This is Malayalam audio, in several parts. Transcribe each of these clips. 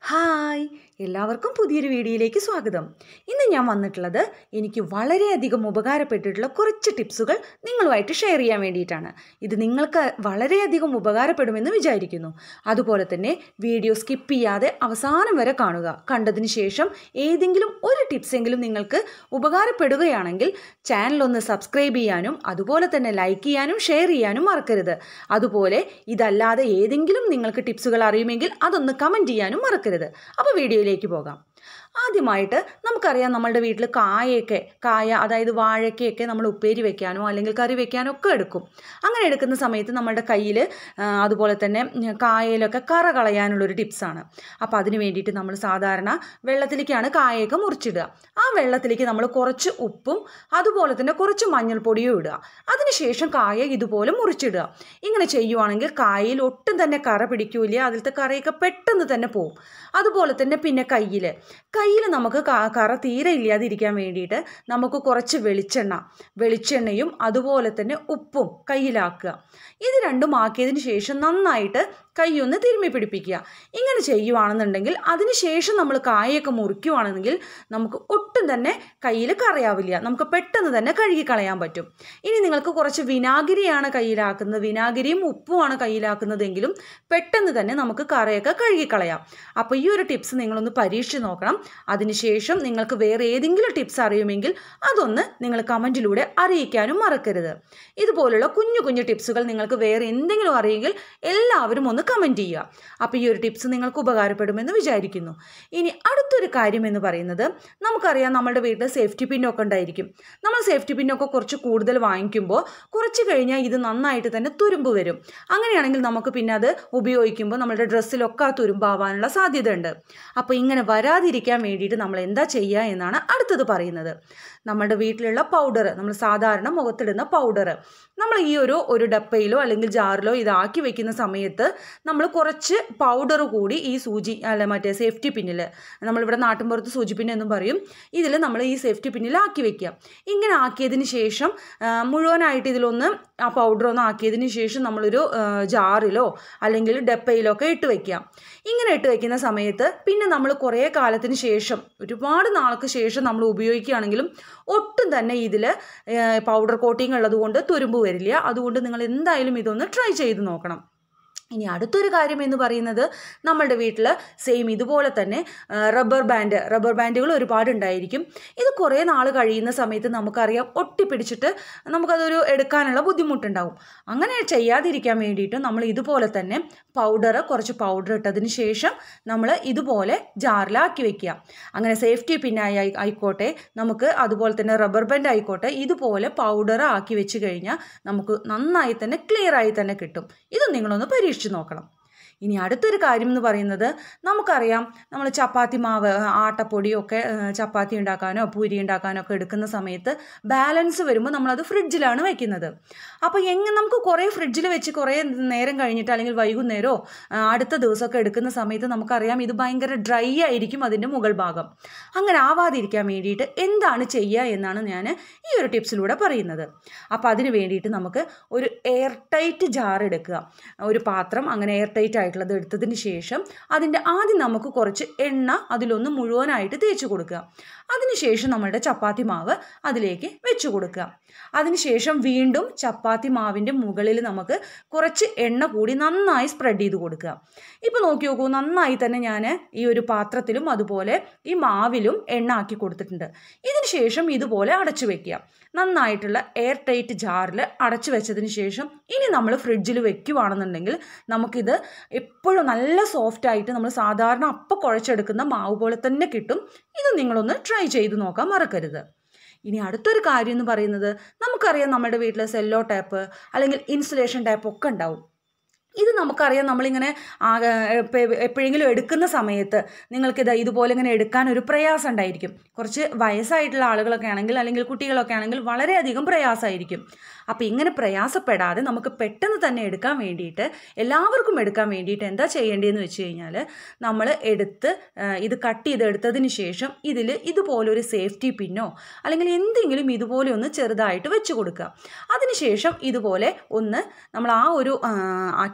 ഹായ് എല്ലാവർക്കും പുതിയൊരു വീഡിയോയിലേക്ക് സ്വാഗതം ഇന്ന് ഞാൻ വന്നിട്ടുള്ളത് എനിക്ക് വളരെയധികം ഉപകാരപ്പെട്ടിട്ടുള്ള കുറച്ച് ടിപ്സുകൾ നിങ്ങളുമായിട്ട് ഷെയർ ചെയ്യാൻ വേണ്ടിയിട്ടാണ് ഇത് നിങ്ങൾക്ക് വളരെയധികം ഉപകാരപ്പെടുമെന്ന് വിചാരിക്കുന്നു അതുപോലെ തന്നെ വീഡിയോ സ്കിപ്പ് ചെയ്യാതെ അവസാനം വരെ കാണുക കണ്ടതിന് ശേഷം ഏതെങ്കിലും ഒരു ടിപ്സ് എങ്കിലും നിങ്ങൾക്ക് ഉപകാരപ്പെടുകയാണെങ്കിൽ ചാനൽ ഒന്ന് സബ്സ്ക്രൈബ് ചെയ്യാനും അതുപോലെ തന്നെ ലൈക്ക് ചെയ്യാനും ഷെയർ ചെയ്യാനും മറക്കരുത് അതുപോലെ ഇതല്ലാതെ ഏതെങ്കിലും നിങ്ങൾക്ക് ടിപ്സുകൾ അറിയുമെങ്കിൽ അതൊന്ന് കമൻറ്റ് ചെയ്യാനും മറക്കരുത് അപ്പോൾ വീഡിയോയിലേക്ക് പോകാം ആദ്യമായിട്ട് നമുക്കറിയാം നമ്മളുടെ വീട്ടിൽ കായയൊക്കെ കായ അതായത് വാഴയ്ക്കയൊക്കെ നമ്മൾ ഉപ്പേരി വെക്കാനോ അല്ലെങ്കിൽ കറി വെക്കാനോ ഒക്കെ എടുക്കും അങ്ങനെ എടുക്കുന്ന സമയത്ത് നമ്മളുടെ കയ്യിൽ അതുപോലെ തന്നെ ഉം, കായയിലൊക്കെ കറ കളയാനുള്ളൊരു ടിപ്സാണ് അപ്പോൾ അതിന് വേണ്ടിയിട്ട് നമ്മൾ സാധാരണ വെള്ളത്തിലേക്കാണ് കായയൊക്കെ മുറിച്ചിടുക ആ വെള്ളത്തിലേക്ക് നമ്മൾ കുറച്ച് ഉപ്പും അതുപോലെ തന്നെ കുറച്ച് മഞ്ഞൾപ്പൊടിയും ഇടുക അതിനുശേഷം കായ ഇതുപോലെ മുറിച്ചിടുക ഇങ്ങനെ ചെയ്യുവാണെങ്കിൽ കായയിൽ ഒട്ടും തന്നെ കറ പിടിക്കൂല അതിലത്തെ കറയൊക്കെ പെട്ടെന്ന് തന്നെ പോവും അതുപോലെ തന്നെ പിന്നെ കയ്യിൽ കയ്യിൽ നമുക്ക് ക- കറ തീരെ ഇല്ലാതിരിക്കാൻ വേണ്ടിയിട്ട് നമുക്ക് കുറച്ച് വെളിച്ചെണ്ണ വെളിച്ചെണ്ണയും അതുപോലെ തന്നെ ഉപ്പും കയ്യിലാക്കുക ഇത് രണ്ടും ആക്കിയതിന് ശേഷം നന്നായിട്ട് കൈ ഒന്ന് തിരുമ്മി പിടിപ്പിക്കുക ഇങ്ങനെ ചെയ്യുവാണെന്നുണ്ടെങ്കിൽ അതിന് ശേഷം നമ്മൾ കായൊക്കെ മുറിക്കുവാണെങ്കിൽ നമുക്ക് ഒട്ടും തന്നെ കയ്യിൽ കറയാവില്ല നമുക്ക് പെട്ടെന്ന് തന്നെ കഴുകി കളയാൻ പറ്റും ഇനി നിങ്ങൾക്ക് കുറച്ച് വിനാഗിരിയാണ് കയ്യിലാക്കുന്നത് വിനാഗിരിയും ഉപ്പുമാണ് കയ്യിലാക്കുന്നതെങ്കിലും പെട്ടെന്ന് തന്നെ നമുക്ക് കറയൊക്കെ കഴുകിക്കളയാം അപ്പോൾ ഈ ഒരു ടിപ്സ് നിങ്ങളൊന്ന് പരീക്ഷിച്ച് നോക്കണം അതിനുശേഷം നിങ്ങൾക്ക് വേറെ ഏതെങ്കിലും ടിപ്സ് അറിയുമെങ്കിൽ അതൊന്ന് നിങ്ങൾ കമൻറ്റിലൂടെ അറിയിക്കാനും മറക്കരുത് ഇതുപോലുള്ള കുഞ്ഞു കുഞ്ഞു ടിപ്സുകൾ നിങ്ങൾക്ക് വേറെ എന്തെങ്കിലും അറിയെങ്കിൽ എല്ലാവരും ഒന്ന് കമൻറ്റ് ചെയ്യുക അപ്പോൾ ഈ ഒരു ടിപ്സ് നിങ്ങൾക്ക് ഉപകാരപ്പെടുമെന്ന് വിചാരിക്കുന്നു ഇനി അടുത്തൊരു കാര്യം എന്ന് പറയുന്നത് നമുക്കറിയാം നമ്മുടെ വീട്ടിൽ സേഫ്റ്റി പിന്നൊക്കെ ഉണ്ടായിരിക്കും നമ്മൾ സേഫ്റ്റി പിന്നൊക്കെ കുറച്ച് കൂടുതൽ വാങ്ങിക്കുമ്പോൾ കുറച്ച് കഴിഞ്ഞാൽ ഇത് നന്നായിട്ട് തന്നെ തുരുമ്പ് വരും അങ്ങനെയാണെങ്കിൽ നമുക്ക് പിന്നെ അത് ഉപയോഗിക്കുമ്പോൾ നമ്മുടെ ഡ്രസ്സിലൊക്കെ ആ തുരുമ്പാവാനുള്ള സാധ്യതയുണ്ട് അപ്പോൾ ഇങ്ങനെ വരാതിരിക്കാൻ വേണ്ടിയിട്ട് നമ്മൾ എന്താ ചെയ്യുക എന്നാണ് അടുത്തത് പറയുന്നത് നമ്മുടെ വീട്ടിലുള്ള പൗഡർ നമ്മൾ സാധാരണ മുഖത്തിടുന്ന പൗഡർ നമ്മൾ ഈ ഒരു ഒരു ഡപ്പയിലോ അല്ലെങ്കിൽ ജാറിലോ ഇതാക്കി വെക്കുന്ന സമയത്ത് നമ്മൾ കുറച്ച് പൗഡർ കൂടി ഈ സൂചി അല്ല മറ്റേ സേഫ്റ്റി പിന്നിൽ നമ്മളിവിടെ നാട്ടിൻപുറത്ത് സൂചി പിൻ എന്നും പറയും ഇതിൽ നമ്മൾ ഈ സേഫ്റ്റി പിന്നിൽ ആക്കി വെക്കുക ഇങ്ങനെ ആക്കിയതിന് ശേഷം ആ, മുഴുവനായിട്ട് ഇതിലൊന്ന് ആ പൗഡർ ഒന്ന് ആക്കിയതിന് ശേഷം നമ്മളൊരു ആ, ജാറിലോ അല്ലെങ്കിൽ ഡപ്പയിലോ ഒക്കെ ഇട്ട് വെക്കുക ഇങ്ങനെ ഇട്ട് വെക്കുന്ന സമയത്ത് പിന്നെ നമ്മൾ കുറേ കാലത്തിന് ശേഷം ഒരുപാട് നാൾക്ക് ശേഷം നമ്മൾ ഉപയോഗിക്കുകയാണെങ്കിലും ഒട്ടും തന്നെ ഇതിൽ പൗഡർ കോട്ടിങ് ഉള്ളത് കൊണ്ട് തുരുമ്പ് വരില്ല അതുകൊണ്ട് നിങ്ങൾ എന്തായാലും ഇതൊന്ന് ട്രൈ ചെയ്ത് നോക്കണം ഇനി അടുത്തൊരു കാര്യം എന്ന് പറയുന്നത് നമ്മളുടെ വീട്ടിൽ സെയിം ഇതുപോലെ തന്നെ ആ, റബ്ബർ ബാൻഡ് റബ്ബർ ബാൻഡുകൾ ഒരുപാട് ഉണ്ടായിരിക്കും ഇത് കുറേ നാൾ കഴിയുന്ന സമയത്ത് നമുക്കറിയാം ഒട്ടിപ്പിടിച്ചിട്ട് നമുക്കതൊരു എടുക്കാനുള്ള ബുദ്ധിമുട്ടുണ്ടാവും അങ്ങനെ ചെയ്യാതിരിക്കാൻ വേണ്ടിയിട്ട് നമ്മൾ ഇതുപോലെ തന്നെ പൗഡർ കുറച്ച് പൗഡർ ഇട്ടതിന് ശേഷം നമ്മൾ ഇതുപോലെ ജാറിലാക്കി വെക്കുക അങ്ങനെ സേഫ്റ്റി പിന്നായി ആയി- ആയിക്കോട്ടെ നമുക്ക് അതുപോലെ തന്നെ റബ്ബർ ബാൻഡ് ആയിക്കോട്ടെ ഇതുപോലെ പൗഡർ ആക്കി വെച്ച് കഴിഞ്ഞാൽ നമുക്ക് നന്നായി തന്നെ ക്ലിയർ ആയി തന്നെ കിട്ടും ഇത് നിങ്ങളൊന്ന് പരീക്ഷിച്ച് നോക്കണം ഇനി അടുത്തൊരു കാര്യം എന്ന് പറയുന്നത് നമുക്കറിയാം നമ്മൾ ചപ്പാത്തി മാവ് ആട്ടപ്പൊടിയൊക്കെ ആ, ചപ്പാത്തി ഉണ്ടാക്കാനോ പൂരി ഉണ്ടാക്കാനോ ഒക്കെ എടുക്കുന്ന സമയത്ത് ബാലൻസ് വരുമ്പോൾ നമ്മളത് ഫ്രിഡ്ജിലാണ് വെക്കുന്നത് അപ്പോൾ എങ്ങനെ നമുക്ക് കുറേ ഫ്രിഡ്ജിൽ വെച്ച് കുറേ നേരം കഴിഞ്ഞിട്ട് അല്ലെങ്കിൽ വൈകുന്നേരമോ ആ, അടുത്ത ദിവസമൊക്കെ എടുക്കുന്ന സമയത്ത് നമുക്കറിയാം ഇത് ഭയങ്കര ഡ്രൈ ആയിരിക്കും അതിൻ്റെ മുകൾ ഭാഗം അങ്ങനെ ആവാതിരിക്കാൻ വേണ്ടിയിട്ട് എന്താണ് ചെയ്യുക എന്നാണ് ഞാൻ ഈ ഒരു ടിപ്സിലൂടെ പറയുന്നത് അപ്പോൾ അതിന് വേണ്ടിയിട്ട് നമുക്ക് ഒരു എയർ ടൈറ്റ് ജാർ എടുക്കുക ഒരു പാത്രം അങ്ങനെ എയർ ടൈറ്റ് ആയിട്ടുള്ളത് എടുത്തതിന് ശേഷം അതിൻ്റെ ആദ്യം നമുക്ക് കുറച്ച് എണ്ണ അതിലൊന്ന് മുഴുവനായിട്ട് തേച്ച് കൊടുക്കുക അതിനുശേഷം നമ്മളുടെ ചപ്പാത്തി മാവ് അതിലേക്ക് വെച്ച് കൊടുക്കുക അതിനുശേഷം വീണ്ടും ചപ്പാത്തി മാവിൻ്റെ മുകളിൽ നമുക്ക് കുറച്ച് എണ്ണ കൂടി നന്നായി സ്പ്രെഡ് ചെയ്ത് കൊടുക്കുക ഇപ്പോൾ നോക്കി നോക്കൂ നന്നായി തന്നെ ഞാൻ ഈ ഒരു പാത്രത്തിലും അതുപോലെ ഈ മാവിലും എണ്ണ ആക്കി കൊടുത്തിട്ടുണ്ട് ഇതിന് ശേഷം ഇതുപോലെ അടച്ചു വെക്കുക നന്നായിട്ടുള്ള എയർ ടൈറ്റ് ജാറിൽ അടച്ചു വെച്ചതിന് ശേഷം ഇനി നമ്മൾ ഫ്രിഡ്ജിൽ വെക്കുവാണെന്നുണ്ടെങ്കിൽ നമുക്കിത് എപ്പോഴും നല്ല സോഫ്റ്റ് ആയിട്ട് നമ്മൾ സാധാരണ അപ്പം കുഴച്ചെടുക്കുന്ന മാവ് പോലെ തന്നെ കിട്ടും ഇത് നിങ്ങളൊന്ന് ട്രൈ ചെയ്ത് നോക്കാൻ മറക്കരുത് ഇനി അടുത്തൊരു കാര്യം എന്ന് പറയുന്നത് നമുക്കറിയാം നമ്മുടെ വീട്ടിൽ സെല്ലോ ടാപ്പ് അല്ലെങ്കിൽ ഇൻസുലേഷൻ ടാപ്പ് ഒക്കെ ഉണ്ടാവും ഇത് നമുക്കറിയാം നമ്മളിങ്ങനെ ആകെ എപ്പ- എപ്പോഴെങ്കിലും എടുക്കുന്ന സമയത്ത് നിങ്ങൾക്കിത് ഇതുപോലെ ഇങ്ങനെ എടുക്കാൻ ഒരു പ്രയാസം ഉണ്ടായിരിക്കും കുറച്ച് വയസ്സായിട്ടുള്ള ആളുകളൊക്കെ ആണെങ്കിൽ അല്ലെങ്കിൽ കുട്ടികളൊക്കെ ആണെങ്കിൽ വളരെയധികം പ്രയാസമായിരിക്കും അപ്പോൾ ഇങ്ങനെ പ്രയാസപ്പെടാതെ നമുക്ക് പെട്ടെന്ന് തന്നെ എടുക്കാൻ വേണ്ടിയിട്ട് എല്ലാവർക്കും എടുക്കാൻ വേണ്ടിയിട്ട് എന്താ ചെയ്യേണ്ടതെന്ന് വെച്ച് കഴിഞ്ഞാൽ നമ്മൾ എടുത്ത് ആ, ഇത് കട്ട് ചെയ്തെടുത്തതിന് ശേഷം ഇതിൽ ഇതുപോലൊരു സേഫ്റ്റി പിന്നോ അല്ലെങ്കിൽ എന്തെങ്കിലും ഇതുപോലെ ഒന്ന് ചെറുതായിട്ട് വെച്ച് കൊടുക്കുക അതിനുശേഷം ഇതുപോലെ ഒന്ന് നമ്മൾ ആ ഒരു ആ,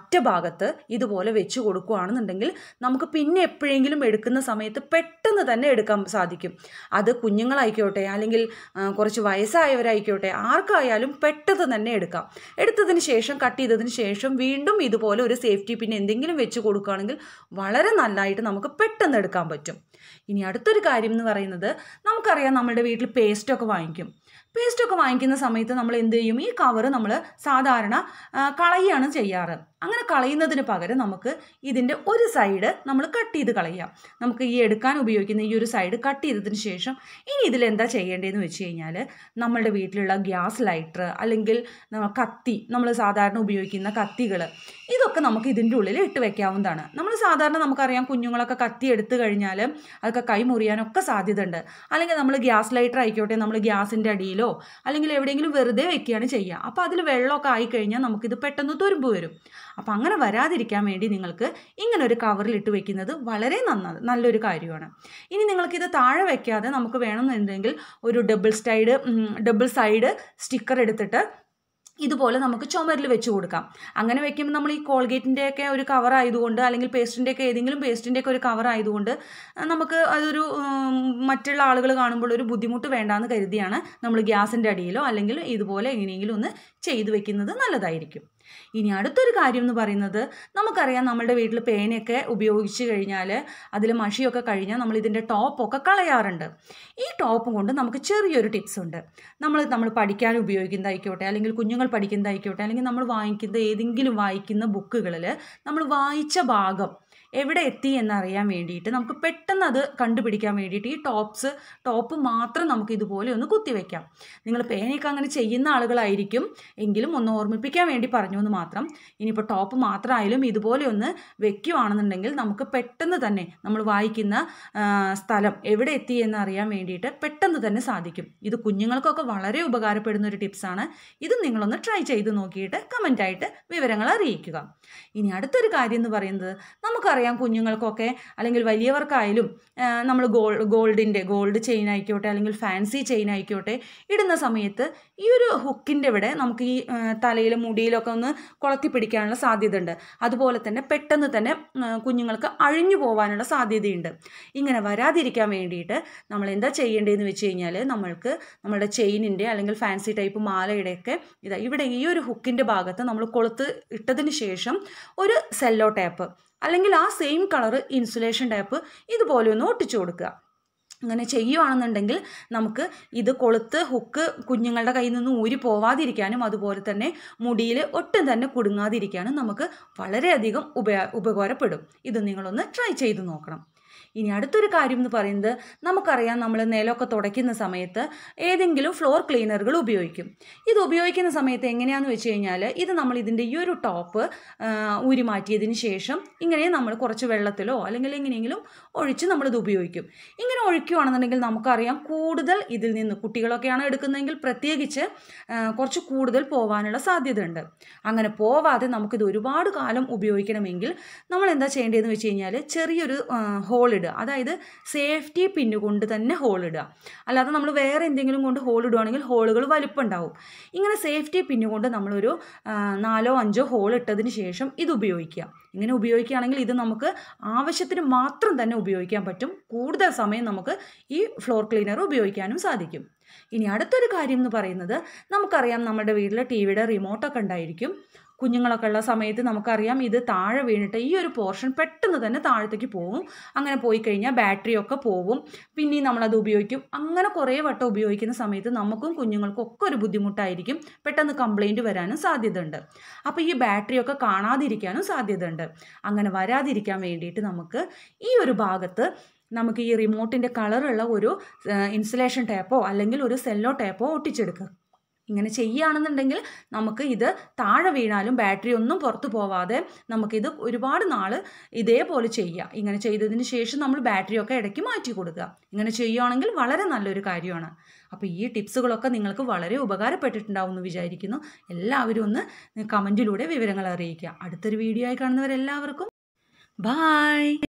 അറ്റഭാഗത്ത് ഇതുപോലെ വെച്ച് കൊടുക്കുകയാണെന്നുണ്ടെങ്കിൽ നമുക്ക് പിന്നെ എപ്പോഴെങ്കിലും എടുക്കുന്ന സമയത്ത് പെട്ടെന്ന് തന്നെ എടുക്കാൻ സാധിക്കും അത് കുഞ്ഞുങ്ങളായിക്കോട്ടെ അല്ലെങ്കിൽ ആ, കുറച്ച് വയസ്സായവരായിക്കോട്ടെ ആർക്കായാലും പെട്ടെന്ന് തന്നെ എടുക്കാം എടുത്തതിന് ശേഷം കട്ട് ചെയ്തതിന് ശേഷം വീണ്ടും ഇതുപോലെ ഒരു സേഫ്റ്റി പിൻ എന്തെങ്കിലും വെച്ച് കൊടുക്കുകയാണെങ്കിൽ വളരെ നല്ലതായിട്ട് നമുക്ക് പെട്ടെന്ന് എടുക്കാൻ പറ്റും ഇനി അടുത്തൊരു കാര്യം എന്ന് പറയുന്നത് നമുക്കറിയാം നമ്മുടെ വീട്ടിൽ പേസ്റ്റൊക്കെ വാങ്ങിക്കും പേസ്റ്റൊക്കെ വാങ്ങിക്കുന്ന സമയത്ത് നമ്മൾ എന്ത് ചെയ്യും ഈ കവറ് നമ്മൾ സാധാരണ ആ, കളയുകയാണ് ചെയ്യാറ് അങ്ങനെ കളയുന്നതിന് പകരം നമുക്ക് ഇതിൻ്റെ ഒരു സൈഡ് നമ്മൾ കട്ട് ചെയ്ത് കളയാം നമുക്ക് ഈ എടുക്കാൻ ഉപയോഗിക്കുന്ന ഈ ഒരു സൈഡ് കട്ട് ചെയ്തതിന് ശേഷം ഇനി ഇതിൽ എന്താ ചെയ്യേണ്ടതെന്ന് വെച്ച് കഴിഞ്ഞാൽ നമ്മളുടെ വീട്ടിലുള്ള ഗ്യാസ് ലൈറ്റർ അല്ലെങ്കിൽ നമ്മ- കത്തി നമ്മൾ സാധാരണ ഉപയോഗിക്കുന്ന കത്തികൾ ഇതൊക്കെ നമുക്ക് ഇതിൻ്റെ ഉള്ളിൽ ഇട്ട് വെക്കാവുന്നതാണ് നമ്മൾ സാധാരണ നമുക്കറിയാം കുഞ്ഞുങ്ങളൊക്കെ കത്തി എടുത്തു കഴിഞ്ഞാൽ അതൊക്കെ കൈ മുറിയാനൊക്കെ സാധ്യതയുണ്ട് അല്ലെങ്കിൽ നമ്മൾ ഗ്യാസ് ലൈറ്റർ ആയിക്കോട്ടെ നമ്മൾ ഗ്യാസിൻ്റെ അടിയിലോ അല്ലെങ്കിൽ എവിടെയെങ്കിലും വെറുതെ വെക്കുകയാണ് ചെയ്യുക അപ്പോൾ അതിൽ വെള്ളമൊക്കെ ആയിക്കഴിഞ്ഞാൽ നമുക്കിത് പെട്ടെന്ന് തുരുമ്പ് വരും അപ്പോൾ അങ്ങനെ വരാതിരിക്കാൻ വേണ്ടി നിങ്ങൾക്ക് ഇങ്ങനെ ഒരു കവറിൽ ഇട്ട് വെക്കുന്നത് വളരെ നന്നത് നല്ലൊരു കാര്യമാണ് ഇനി നിങ്ങൾക്കിത് താഴെ വെക്കാതെ നമുക്ക് വേണമെന്നുണ്ടെങ്കിൽ ഒരു double side double side sticker എടുത്തിട്ട് ഇതുപോലെ നമുക്ക് ചുമരിൽ വെച്ച് കൊടുക്കാം അങ്ങനെ വെക്കുമ്പോൾ നമ്മൾ ഈ കോൾഗേറ്റിൻ്റെയൊക്കെ ഒരു കവർ ആയതുകൊണ്ട് അല്ലെങ്കിൽ പേസ്റ്റിൻ്റെയൊക്കെ ഏതെങ്കിലും പേസ്റ്റിൻ്റെയൊക്കെ ഒരു കവർ ആയതുകൊണ്ട് ആ, നമുക്ക് അതൊരു ഉം, മറ്റുള്ള ആളുകൾ കാണുമ്പോൾ ഒരു ബുദ്ധിമുട്ട് വേണ്ടാന്ന് കരുതിയാണ് നമ്മൾ ഗ്യാസിൻ്റെ അടിയിലോ അല്ലെങ്കിൽ ഇതുപോലെ എങ്ങനെയെങ്കിലും ഒന്ന് ചെയ്തു വെക്കുന്നത് നല്ലതായിരിക്കും ഇനി അടുത്തൊരു കാര്യം എന്ന് പറയുന്നത് നമുക്കറിയാം നമ്മുടെ വീട്ടിൽ പേനയൊക്കെ ഉപയോഗിച്ച് കഴിഞ്ഞാൽ അതിൽ മഷിയൊക്കെ കഴിഞ്ഞാൽ നമ്മൾ ഇതിൻ്റെ ടോപ്പൊക്കെ കളയാറുണ്ട് ഈ ടോപ്പും കൊണ്ട് നമുക്ക് ചെറിയൊരു ടിപ്സ് ഉണ്ട് നമ്മൾ നമ്മൾ പഠിക്കാൻ ഉപയോഗിക്കുന്നതായിക്കോട്ടെ അല്ലെങ്കിൽ കുഞ്ഞുങ്ങൾ പഠിക്കുന്നതായിക്കോട്ടെ അല്ലെങ്കിൽ നമ്മൾ വാങ്ങിക്കുന്ന ഏതെങ്കിലും വായിക്കുന്ന ബുക്കുകളിൽ നമ്മൾ വായിച്ച ഭാഗം എവിടെ എത്തി എന്നറിയാൻ വേണ്ടിയിട്ട് നമുക്ക് പെട്ടെന്ന് അത് കണ്ടുപിടിക്കാൻ വേണ്ടിയിട്ട് ഈ ടോപ്സ് ടോപ്പ് മാത്രം നമുക്ക് ഇതുപോലെ ഒന്ന് കുത്തിവെക്കാം നിങ്ങൾ പേനയൊക്കെ അങ്ങനെ ചെയ്യുന്ന ആളുകളായിരിക്കും എങ്കിലും ഒന്ന് ഓർമ്മിപ്പിക്കാൻ വേണ്ടി പറഞ്ഞു എന്ന് മാത്രം ഇനിയിപ്പോൾ ടോപ്പ് മാത്രമായാലും ഇതുപോലെ ഒന്ന് വെക്കുകയാണെന്നുണ്ടെങ്കിൽ നമുക്ക് പെട്ടെന്ന് തന്നെ നമ്മൾ വായിക്കുന്ന ആ, സ്ഥലം എവിടെ എത്തി എന്ന് അറിയാൻ വേണ്ടിയിട്ട് പെട്ടെന്ന് തന്നെ സാധിക്കും ഇത് കുഞ്ഞുങ്ങൾക്കൊക്കെ വളരെ ഉപകാരപ്പെടുന്ന ഒരു ടിപ്സാണ് ഇത് നിങ്ങളൊന്ന് ട്രൈ ചെയ്ത് നോക്കിയിട്ട് കമൻ്റായിട്ട് വിവരങ്ങൾ അറിയിക്കുക ഇനി അടുത്തൊരു കാര്യം എന്ന് പറയുന്നത് നമുക്കറിയാം കുഞ്ഞുങ്ങൾക്കൊക്കെ അല്ലെങ്കിൽ വലിയവർക്കായാലും നമ്മൾ ഗോൾഡ് ഗോൾഡിൻ്റെ ഗോൾഡ് ചെയിൻ ആയിക്കോട്ടെ അല്ലെങ്കിൽ ഫാൻസി ചെയിൻ ആയിക്കോട്ടെ ഇടുന്ന സമയത്ത് ഈ ഒരു ഹുക്കിൻ്റെ ഇവിടെ നമുക്ക് ഈ തലയിലും മുടിയിലൊക്കെ ഒന്ന് കൊളത്തി പിടിക്കാനുള്ള സാധ്യത ഉണ്ട് അതുപോലെ തന്നെ പെട്ടെന്ന് തന്നെ ആ, കുഞ്ഞുങ്ങൾക്ക് അഴിഞ്ഞു പോകാനുള്ള സാധ്യതയുണ്ട് ഇങ്ങനെ വരാതിരിക്കാൻ വേണ്ടിയിട്ട് നമ്മൾ എന്താ ചെയ്യേണ്ടതെന്ന് വെച്ച് കഴിഞ്ഞാൽ നമ്മൾക്ക് നമ്മുടെ ചെയിനിൻ്റെ അല്ലെങ്കിൽ ഫാൻസി ടൈപ്പ് മാലയുടെയൊക്കെ ഇതാ ഇവിടെ ഈ ഒരു ഹുക്കിൻ്റെ ഭാഗത്ത് നമ്മൾ കൊളുത്ത് ഇട്ടതിന് ശേഷം ഒരു സെല്ലോ ടാപ്പ് അല്ലെങ്കിൽ ആ സെയിം കളർ ഇൻസുലേഷൻ ടാപ്പ് ഇതുപോലെ ഒന്ന് ഒട്ടിച്ചു കൊടുക്കുക അങ്ങനെ ചെയ്യുവാണെന്നുണ്ടെങ്കിൽ നമുക്ക് ഇത് കൊളുത്ത് ഹുക്ക് കുഞ്ഞുങ്ങളുടെ കയ്യിൽ നിന്ന് ഊരി പോവാതിരിക്കാനും അതുപോലെ തന്നെ മുടിയിൽ ഒട്ടും തന്നെ കുടുങ്ങാതിരിക്കാനും നമുക്ക് വളരെയധികം ഉപ ഉപകാരപ്പെടും ഇത് നിങ്ങളൊന്ന് ട്രൈ ചെയ്ത് നോക്കണം ഇനി അടുത്തൊരു കാര്യം എന്ന് പറയുന്നത് നമുക്കറിയാം നമ്മൾ നിലമൊക്കെ തുടയ്ക്കുന്ന സമയത്ത് ഏതെങ്കിലും ഫ്ലോർ ക്ലീനറുകൾ ഉപയോഗിക്കും ഇത് ഉപയോഗിക്കുന്ന സമയത്ത് എങ്ങനെയാണെന്ന് വെച്ച് കഴിഞ്ഞാൽ ഇത് നമ്മൾ ഇതിൻ്റെ ഈ ഒരു ടോപ്പ് ഊരി മാറ്റിയതിന് ശേഷം ഇങ്ങനെ നമ്മൾ കുറച്ച് വെള്ളത്തിലോ അല്ലെങ്കിൽ എങ്ങനെയെങ്കിലും ഒഴിച്ച് നമ്മളിത് ഉപയോഗിക്കും ഇങ്ങനെ ഒഴിക്കുകയാണെന്നുണ്ടെങ്കിൽ നമുക്കറിയാം കൂടുതൽ ഇതിൽ നിന്ന് കുട്ടികളൊക്കെയാണ് എടുക്കുന്നതെങ്കിൽ പ്രത്യേകിച്ച് ആ, കുറച്ച് കൂടുതൽ പോകാനുള്ള സാധ്യതയുണ്ട് അങ്ങനെ പോവാതെ നമുക്കിത് ഒരുപാട് കാലം ഉപയോഗിക്കണമെങ്കിൽ നമ്മൾ എന്താ ചെയ്യേണ്ടതെന്ന് വെച്ച് കഴിഞ്ഞാൽ ചെറിയൊരു ഹോൾ ഇടുക അതായത് സേഫ്റ്റി പിന്നു കൊണ്ട് തന്നെ ഹോൾ ഇടുക അല്ലാതെ നമ്മൾ വേറെ എന്തെങ്കിലും കൊണ്ട് ഹോൾ ഇടുവാണെങ്കിൽ ഹോളുകൾ വലുപ്പം ഉണ്ടാവും ഇങ്ങനെ സേഫ്റ്റി പിന്നു കൊണ്ട് നമ്മളൊരു ആ, നാലോ അഞ്ചോ ഹോൾ ഇട്ടതിന് ശേഷം ഇത് ഉപയോഗിക്കുക ഇങ്ങനെ ഉപയോഗിക്കുകയാണെങ്കിൽ ഇത് നമുക്ക് ആവശ്യത്തിന് മാത്രം തന്നെ ഉപയോഗിക്കാൻ പറ്റും കൂടുതൽ സമയം നമുക്ക് ഈ ഫ്ലോർ ക്ലീനർ ഉപയോഗിക്കാനും സാധിക്കും ഇനി അടുത്തൊരു കാര്യം എന്ന് പറയുന്നത് നമുക്കറിയാം നമ്മുടെ വീട്ടിൽ ടി വിയുടെ റിമോട്ടൊക്കെ ഉണ്ടായിരിക്കും കുഞ്ഞുങ്ങളൊക്കെ ഉള്ള സമയത്ത് നമുക്കറിയാം ഇത് താഴെ വീണിട്ട് ഈ ഒരു പോർഷൻ പെട്ടെന്ന് തന്നെ താഴത്തേക്ക് പോകും അങ്ങനെ പോയി കഴിഞ്ഞാൽ ബാറ്ററിയൊക്കെ പോകും പിന്നെയും നമ്മളത് ഉപയോഗിക്കും അങ്ങനെ കുറേ വട്ടം ഉപയോഗിക്കുന്ന സമയത്ത് നമുക്കും കുഞ്ഞുങ്ങൾക്കും ഒക്കെ ഒരു ബുദ്ധിമുട്ടായിരിക്കും പെട്ടെന്ന് കംപ്ലൈൻറ്റ് വരാനും സാധ്യതയുണ്ട് അപ്പോൾ ഈ ബാറ്ററിയൊക്കെ കാണാതിരിക്കാനും സാധ്യതയുണ്ട് അങ്ങനെ വരാതിരിക്കാൻ വേണ്ടിയിട്ട് നമുക്ക് ഈ ഒരു ഭാഗത്ത് നമുക്ക് ഈ റിമോട്ടിൻ്റെ കളറുള്ള ഒരു ഇൻസുലേഷൻ ടേപ്പോ അല്ലെങ്കിൽ ഒരു സെല്ലോ ടേപ്പോ ഒട്ടിച്ചെടുക്കുക ഇങ്ങനെ ചെയ്യുകയാണെന്നുണ്ടെങ്കിൽ നമുക്ക് ഇത് താഴെ വീണാലും ബാറ്ററി ഒന്നും പുറത്തു പോവാതെ നമുക്കിത് ഒരുപാട് നാൾ ഇതേപോലെ ചെയ്യാം ഇങ്ങനെ ചെയ്തതിന് ശേഷം നമ്മൾ ബാറ്ററിയൊക്കെ ഇടയ്ക്ക് മാറ്റി കൊടുക്കുക ഇങ്ങനെ ചെയ്യുകയാണെങ്കിൽ വളരെ നല്ലൊരു കാര്യമാണ് അപ്പോൾ ഈ ടിപ്സുകളൊക്കെ നിങ്ങൾക്ക് വളരെ ഉപകാരപ്പെട്ടിട്ടുണ്ടാവും എന്ന് വിചാരിക്കുന്നു എല്ലാവരും ഒന്ന് കമൻറ്റിലൂടെ വിവരങ്ങൾ അറിയിക്കുക അടുത്തൊരു വീഡിയോ ആയി കാണുന്നവരെല്ലാവർക്കും ബായ്